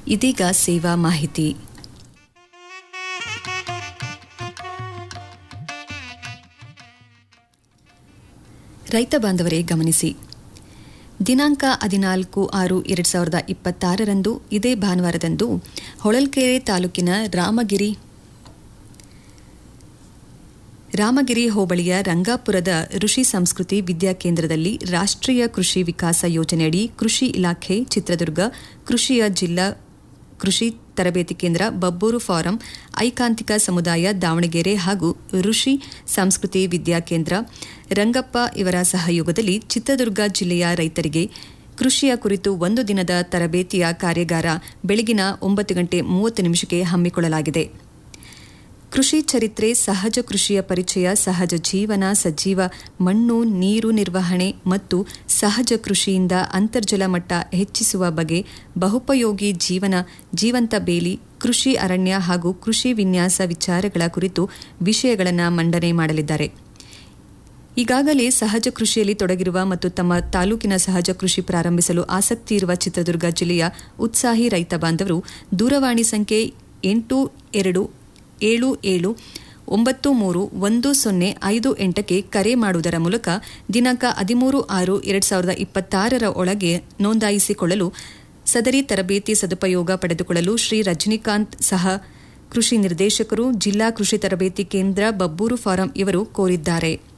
ಇದೀಗ ಸೇವಾ ಮಾಹಿತಿ ರೈತ ಬಾಂಧವರೇ ಗಮನಿಸಿ ದಿನಾಂಕ ಹದಿನಾಲ್ಕು ಆರು ಎರಡು ಸಾವಿರದ ಇಪ್ಪತ್ತಾರರಂದು ಇದೇ ಭಾನುವಾರದಂದು ಹೊಳಲ್ಕೆರೆ ತಾಲೂಕಿನ ರಾಮಗಿರಿ ರಾಮಗಿರಿ ಹೋಬಳಿಯ ರಂಗಾಪುರದ ಋಷಿ ಸಂಸ್ಕೃತಿ ವಿದ್ಯಾಕೇಂದ್ರದಲ್ಲಿ ರಾಷ್ಟ್ರೀಯ ಕೃಷಿ ವಿಕಾಸ ಯೋಜನೆಯಡಿ ಕೃಷಿ ಇಲಾಖೆ ಚಿತ್ರದುರ್ಗ ಕೃಷಿಯ ಜಿಲ್ಲಾ ಕೃಷಿ ತರಬೇತಿ ಕೇಂದ್ರ ಬಬ್ಬೂರು ಫಾರಂ ಐಕಾಂತಿಕ ಸಮುದಾಯ ದಾವಣಗೆರೆ ಹಾಗೂ ಋಷಿ ಸಂಸ್ಕೃತಿ ವಿದ್ಯಾಕೇಂದ್ರ ರಂಗಪ್ಪ ಇವರ ಸಹಯೋಗದಲ್ಲಿ ಚಿತ್ರದುರ್ಗ ಜಿಲ್ಲೆಯ ರೈತರಿಗೆ ಕೃಷಿಯ ಕುರಿತು ಒಂದು ದಿನದ ತರಬೇತಿಯ ಕಾರ್ಯಾಗಾರ ಬೆಳಗಿನ ಒಂಬತ್ತು ಗಂಟೆ ಮೂವತ್ತು ನಿಮಿಷಕ್ಕೆ ಹಮ್ಮಿಕೊಳ್ಳಲಾಗಿದೆ ಕೃಷಿ ಚರಿತ್ರೆ ಸಹಜ ಕೃಷಿಯ ಪರಿಚಯ ಸಹಜ ಜೀವನ ಸಜೀವ ಮಣ್ಣು ನೀರು ನಿರ್ವಹಣೆ ಮತ್ತು ಸಹಜ ಕೃಷಿಯಿಂದ ಅಂತರ್ಜಲ ಮಟ್ಟ ಹೆಚ್ಚಿಸುವ ಬಗೆ ಬಹುಪಯೋಗಿ ಜೀವನ ಜೀವಂತ ಬೇಲಿ ಕೃಷಿ ಅರಣ್ಯ ಹಾಗೂ ಕೃಷಿ ವಿನ್ಯಾಸ ವಿಚಾರಗಳ ಕುರಿತು ವಿಷಯಗಳನ್ನು ಮಂಡನೆ ಮಾಡಲಿದ್ದಾರೆ ಈಗಾಗಲೇ ಸಹಜ ಕೃಷಿಯಲ್ಲಿ ತೊಡಗಿರುವ ಮತ್ತು ತಮ್ಮ ತಾಲೂಕಿನ ಸಹಜ ಕೃಷಿ ಪ್ರಾರಂಭಿಸಲು ಆಸಕ್ತಿ ಇರುವ ಚಿತ್ರದುರ್ಗ ಜಿಲ್ಲೆಯ ಉತ್ಸಾಹಿ ರೈತ ಬಾಂಧವರು ದೂರವಾಣಿ ಸಂಖ್ಯೆ ಎಂಟು ಎರಡು ಏಳು ಏಳು ಒಂಬತ್ತು ಮೂರು ಒಂದು ಸೊನ್ನೆ ಐದು ಎಂಟಕ್ಕೆ ಕರೆ ಮಾಡುವುದರ ಮೂಲಕ ದಿನಾಂಕ ಹದಿಮೂರು ಆರು ಎರಡು ಸಾವಿರದ ಇಪ್ಪತ್ತಾರರ ಒಳಗೆ ನೋಂದಾಯಿಸಿಕೊಳ್ಳಲು ಸದರಿ ತರಬೇತಿ ಸದುಪಯೋಗ ಪಡೆದುಕೊಳ್ಳಲು ಶ್ರೀ ರಜನಿಕಾಂತ್ ಸಹ ಕೃಷಿ ನಿರ್ದೇಶಕರು ಜಿಲ್ಲಾ ಕೃಷಿ ತರಬೇತಿ ಕೇಂದ್ರ ಬಬ್ಬೂರು ಫಾರಂ ಇವರು ಕೋರಿದ್ದಾರೆ